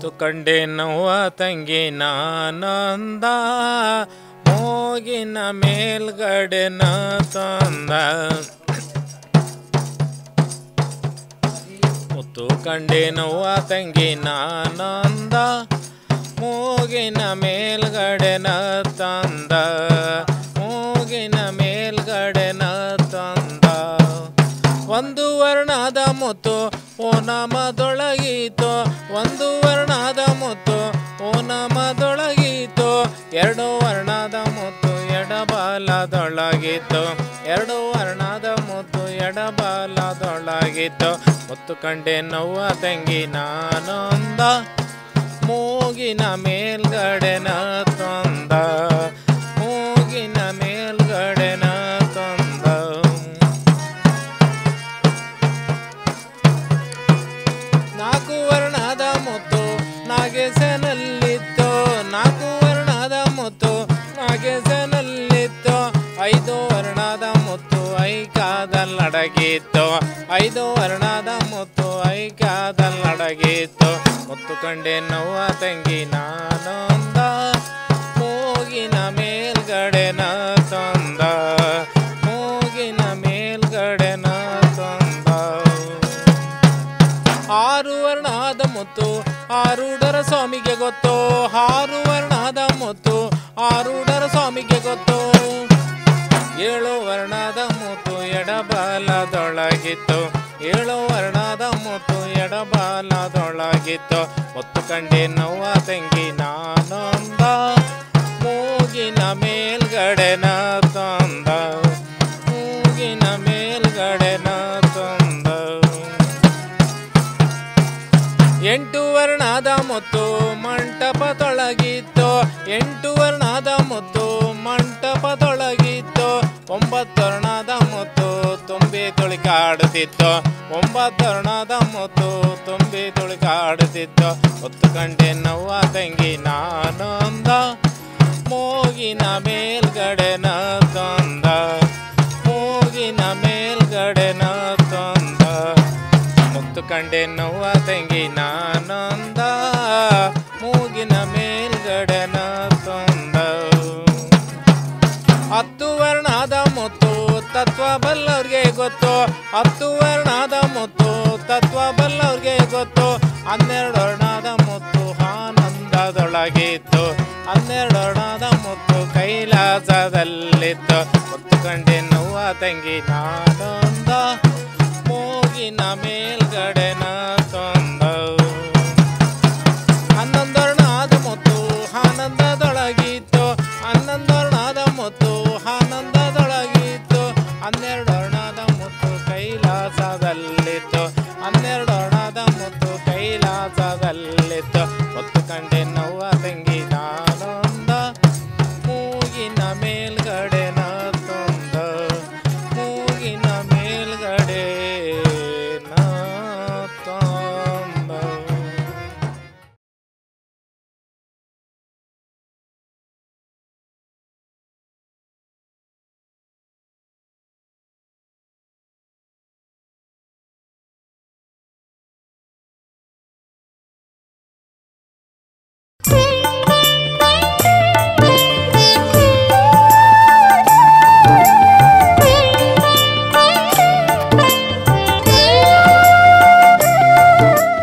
ಮುತ್ತು ಕಂಡೆ ನೋವ ತಂಗಿ ನಾನಂದ ಮೋಗಿನ ಮೇಲ್ಗಡೆ ನ ತಂದ ಮುತ್ತು ಕಂಡೆ ನೋವ ತಂಗಿ ನಾನಂದ ಮೂಗಿನ ಮೇಲ್ಗಡೆ ನ ತಂದ ಮೂಗಿನ ಮೇಲ್ಗಡೆ ನ ತಂದ ಒಂದು ವರ್ಣದ ಮುತ್ತು ಓ ನಮದೊಳಗೀತು ಒಂದು ವರ್ಣದ ಮುತ್ತು ಓ ನಮದೊಳಗೀತು ಎರಡು ವರ್ಣದ ಮುತ್ತು ಎಡಬಾಲದೊಳಗಿತ್ತು ಎರಡು ವರ್ಣದ ಮುತ್ತು ಎಡಬಾಲದೊಳಗಿತ್ತು ಮುತ್ತು ಕಂಡೆ ನೋವ ತಂಗಿ ನಾನೊಂದ ಮೂಗಿನ ಮೇಲ್ಗಡೆನ ತಂದ ಮೂಗಿನ ಮೇಲ್ಗಡೆನ ತಂದ ನಾಲ್ಕು ವರ್ಣದ ಮುತ್ತು ನಾಗೇಶನಲ್ಲಿತ್ತು ನಾಲ್ಕು ವರ್ಣದ ಮುತ್ತು ನಾಗೇಶನಲ್ಲಿತ್ತು ಐದು ವರ್ಣದ ಮುತ್ತು ಐಕಾದಲ್ಲಡಗಿತ್ತು ಐದು ವರ್ಣದ ಮುತ್ತು ಐಕಾದಲ್ಲಡಗಿತ್ತು ಮುತ್ತು ಕಂಡೆ ನೋವ ತಂಗಿ ನಾನೊಂದ ಮೂಗಿನ ಮೇಲ್ಗಡೆನ ತಂದ ಮೂಗಿನ ಮೇಲ್ಗಡೆನ ತಂದ ಆರು ವರ್ಣದ ಮುತ್ತು ಆರೂಢರ ಸ್ವಾಮಿಗೆ ಗೊತ್ತು ಆರು ವರ್ಣದ ಮುತ್ತು ಆರೂಢರ ಸ್ವಾಮಿಗೆ ಗೊತ್ತು ಏಳು ವರ್ಣದ ಮುತ್ತು ಎಡಬಾಲದೊಳಗಿತ್ತು ಏಳು ವರ್ಣದ ಮುತ್ತು ಎಡಬಾಲದೊಳಗಿತ್ತು ಮುತ್ತು ಕಂಡೆ ನೋವ ತಂಗಿ ನಾನೊಂದ ಮೂಗಿನ ಮೇಲ್ಗಡೆನ ತಂದ ಮೂಗಿನ ಮೇಲ್ಗಡೆನ ತಂದ ಎಂಟು ವರ್ಣದ ಮುತ್ತು ಮಂಟಪದೊಳಗಿತ್ತು ಎಂಟು ವರ್ಣದ ಮುತ್ತು ಮಂಟಪದೊಳಗಿತ್ತು ಒಂಬತ್ತು ವರ್ಣದ ಮುತ್ತು ತುಂಬಿ ತುಳಿಕಾಡುತ್ತಿತ್ತು ಒಂಬತ್ತು ವರ್ಣದ ಮುತ್ತು ತುಂಬಿ ತುಳಿಕಾಡುತ್ತಿತ್ತು ಹೊತ್ತು ಕಂಡೆ ನೋವ ತಂಗಿ ನಾನೊಂದ ಮೂಗಿನ ಮೇಲ್ಗಡೆನ ತಂದ ಮೂಗಿನ ಮೇಲ್ಗಡೆನ ತಂದ ಮುತ್ತು ಕಂಡೆ ನೋವ ತಂಗಿ ನಾನೊಂದ ಮೂಗಿನ ಮೇಲ್ಗಡೆನ ತಂದ ಹತ್ತು ವರ್ಣದ ಮುತ್ತು ತತ್ವ ಬಲ್ಲವ್ರಿಗೆ ಗೊತ್ತು ಹತ್ತು ವರ್ಣದ ಮುತ್ತು ತತ್ವ ಬಲ್ಲವ್ರಿಗೆ ಗೊತ್ತು ಹನ್ನೆರಡು ವರ್ಣದ ಮುತ್ತು ಆನಂದದೊಳಗಿತ್ತು ಹನ್ನೆರಡು ವರ್ಣದ ಮುತ್ತು ಕೈಲಾಸದಲ್ಲಿತ್ತು ಮುತ್ತು ಕಂಡೆ ನೋವ ತಂಗಿ ನಾನೊಂದ ಮೂಗಿನ ಮೇಲ್ಗಡೆನ ತಂದ ಹನ್ನೊಂದರ್ಣಾದ ಮುತ್ತು ಆನಂದದೊಳಗಿತ್ತು ಹನ್ನೊಂದರ್ಣಾದ ಮುತ್ತು ಆನಂದದೊಳಗಿತ್ತು ಹನ್ನೆರಡು ವರ್ಣದ ಮುತ್ತು ಕೈಲಾಸದಲ್ಲಿತ್ತು ಹನ್ನೆರಡು ವರ್ಣದ ಮುತ್ತು ಕೈಲಾಸದಲ್ಲಿತ್ತು ಮುತ್ತು ಕಂಡೆ ನೋವ ತಂಗಿ ನಾನೊಂದ ಮೂಗಿನ ಮೇಲ್ಗಡೆನ ತಂದ ಮೂಗಿನ ಮೇಲ್ಗಡೆ ನಾ ತಂದ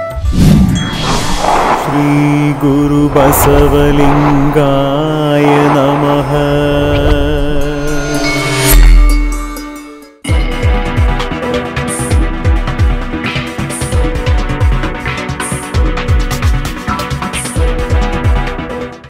श्रीगुरुबसवलिङ्गाय